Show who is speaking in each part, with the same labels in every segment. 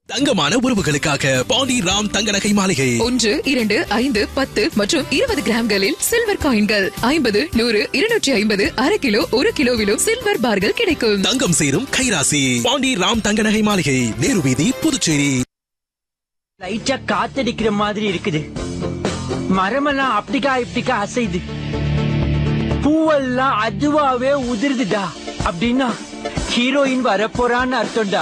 Speaker 1: தங்கமான உறவுகளுக்காக பாண்டி ராம் தங்க நகை மாளிகை
Speaker 2: ஒன்று இரண்டு ஐந்து பத்து மற்றும் இருபது கிராம்களில் சில்வர் காயின்கள் ஐம்பது நூறு இருநூற்றி ஐம்பது அரை கிலோ ஒரு கிலோவிலும் சில்வர் பார்கள் கிடைக்கும்
Speaker 1: தங்கம் சேரும் கைராசி பாண்டி ராம் தங்க நகை மாளிகை நேரு வீதி புதுச்சேரி
Speaker 3: லைட்டா காத்தடிக்கிற மாதிரி இருக்குது மரமெல்லாம் அப்படிக்கா இப்படிக்கா அசையுது பூவெல்லாம் அதுவாவே உதிருதுடா அப்படின்னா ஹீரோயின் வரப்போறான்னு அர்த்தம்டா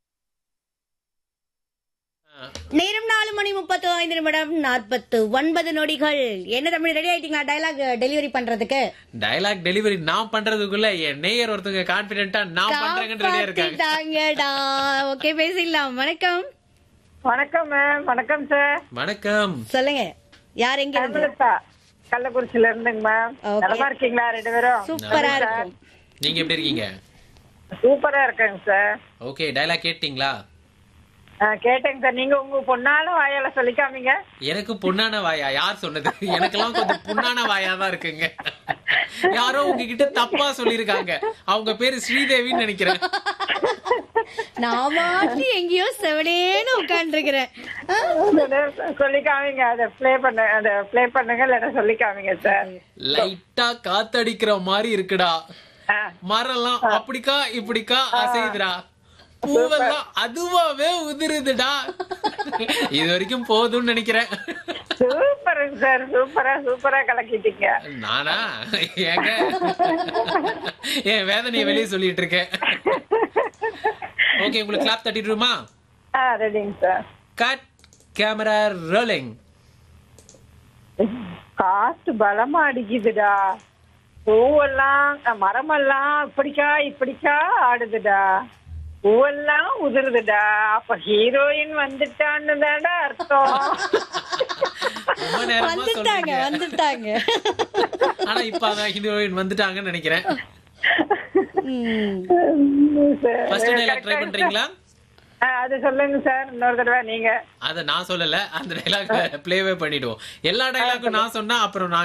Speaker 4: நேரம் நாலு மணி முப்பத்து ஐந்து நிமிடம் நாற்பத்து ஒன்பது நொடிகள் என்ன தமிழ் ரெடி ஆயிட்டீங்களா டைலாக் டெலிவரி பண்றதுக்கு
Speaker 5: டயலாக் டெலிவரி நான் பண்றதுக்குள்ள என் நேயர் ஒருத்தங்க கான்பிடென்ட்டா நான் பண்றேங்கன்னு ரெடியா இருக்காங்க
Speaker 4: காப்பாத்திட்டாங்கடா ஓகே பேசிடலாம் வணக்கம்
Speaker 6: வணக்கம் மேம் வணக்கம் சார்
Speaker 5: வணக்கம்
Speaker 4: சொல்லுங்க யார் எங்க இருந்து
Speaker 6: ஹேமலதா கள்ளக்குறிச்சியில இருந்துங்க மேம்
Speaker 4: Okay.
Speaker 6: நலமா இருக்கீங்களா ரெண்டு பேரும்
Speaker 4: சூப்பரா இருக்கும்
Speaker 5: நீங்க எப்படி இருக்கீங்க
Speaker 6: சூப்பரா இருக்கேங்க சார்
Speaker 5: ஓகே டயலாக் கேட்டீங்களா
Speaker 6: ஆ, கேட்டேங்க சார் நீங்க உங்க பொண்ணாலும் வாயால சொல்லிக்காமீங்க
Speaker 5: எனக்கு பொண்ணான வாயா யார் சொன்னது எனக்கெல்லாம் கொஞ்சம் பொண்ணான வாயா தான் இருக்குங்க யாரோ உங்ககிட்ட தப்பா சொல்லிருக்காங்க அவங்க பேரு ஸ்ரீதேவின்னு நினைக்கிறேன்
Speaker 4: நான் மாற்றி எங்கேயோ செவனேன்னு உட்காந்துருக்கிறேன்
Speaker 6: சொல்லிக்காமீங்க அதை ப்ளே பண்ண அதை ப்ளே பண்ணுங்க இல்லைன்னா சொல்லிக்காமீங்க சார்
Speaker 5: லைட்டா காத்தடிக்கிற மாதிரி இருக்குடா
Speaker 6: ஆ,
Speaker 5: மரம்லாம் அப்படிக்கா இப்படிக்கா அசையுதுடா பூவெல்லாம் அதுவாவே உதிருதுடா இது வரைக்கும் போதும்னு நினைக்கிறேன்
Speaker 6: சூப்பருங்க சார் சூப்பரா சூப்பரா கலக்கிட்டீங்க
Speaker 5: நானா ஏங்க என் வேதனையை வெளியே சொல்லிட்டு இருக்கேன் ஓகே உங்களுக்கு கிளாப் தட்டிட்டுருமா
Speaker 6: ஆ ரெடிங்க சார்
Speaker 5: கட் கேமரா ரோலிங்
Speaker 6: காத்து பலமா அடிக்குதுடா பூவெல்லாம் மரமெல்லாம் இப்படிக்கா இப்படிக்கா ஆடுதுடா பூவெல்லாம் உதிருதுடா அப்ப ஹீரோயின் வந்துட்டான்னு தானே அர்த்தம்
Speaker 5: ரொம்ப நேரமா
Speaker 4: வந்துட்டாங்க
Speaker 5: சொல்றீங்க
Speaker 4: வந்துட்டாங்க
Speaker 5: ஆனா இப்ப அதான் ஹீரோயின் வந்துட்டாங்கன்னு நினைக்கிறேன்
Speaker 4: ம்.
Speaker 5: ஃபர்ஸ்ட் டைலாக் ட்ரை பண்றீங்களா
Speaker 6: ஆ, அது சொல்லுங்க சார் இன்னொரு தடவை நீங்க
Speaker 5: அத நான் சொல்லல அந்த டைலாக் ப்ளேவே பண்ணிடுவோம் எல்லா டைலாக்கும் நான் சொன்னா அப்புறம் நான்